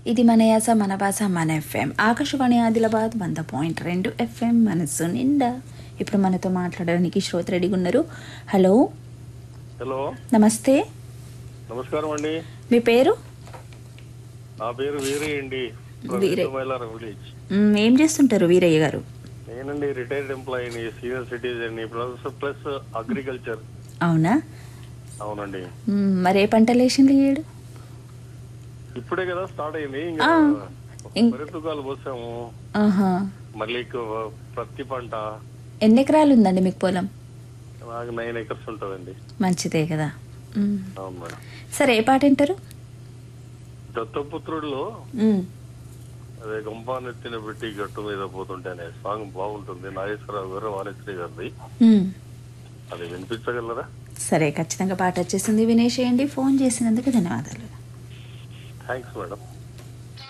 ఇది మన యాస మన భాష మన ఎఫ్ఎం ఆకాశవాణి ఆదిలాబాద్ వంద పాయింట్ రెండు ఎఫ్ఎం మనసు నిండా ఇప్పుడు మనతో మాట్లాడడానికి శ్రోత రెడీగా ఉన్నారు హలో హలో నమస్తే నమస్కారం అండి మీ పేరు నా పేరు వీరే అండి వీరే. మైలారం విలేజ్ మ్, ఏం చేస్తుంటారు వీరయ్య గారు నేనండి రిటైర్డ్ ఎంప్లాయీని senior citizen plus plus agriculture అవునా అవునండి మ్, మరి ఏ పంటలు వేసింది ఏడు ఇప్పుడే కదా స్టార్ట్ అయింది ఇంకా ఆ. ఇం- పరితుకాలు పోసాము ఆహా మళ్ళీ ఇక ప్రతి పంట ఎన్ని ఎకరాలు ఉందండి మీకు పొలం నాకు నైన్ ఎకర్స్ ఉంటుందండి మంచిదే కదా మ్. అవును మేడం సరే ఏ పాట వింటారు దత్తపుత్రుడిలో మ్, అదే గంపానెత్తిన పెట్టి గట్టు మీద పోతుంటే అనే సాంగ్ బాగుంటుంది నాగేశ్వరరావు గారు వాణిశ్రీ గారిది మ్. అది వినిపించగలరా సరే ఖచ్చితంగా పాట వచ్చేసింది వినేసేయండి ఫోన్ చేసినందుకు ధన్యవాదాలు థ్యాంక్స్ మేడం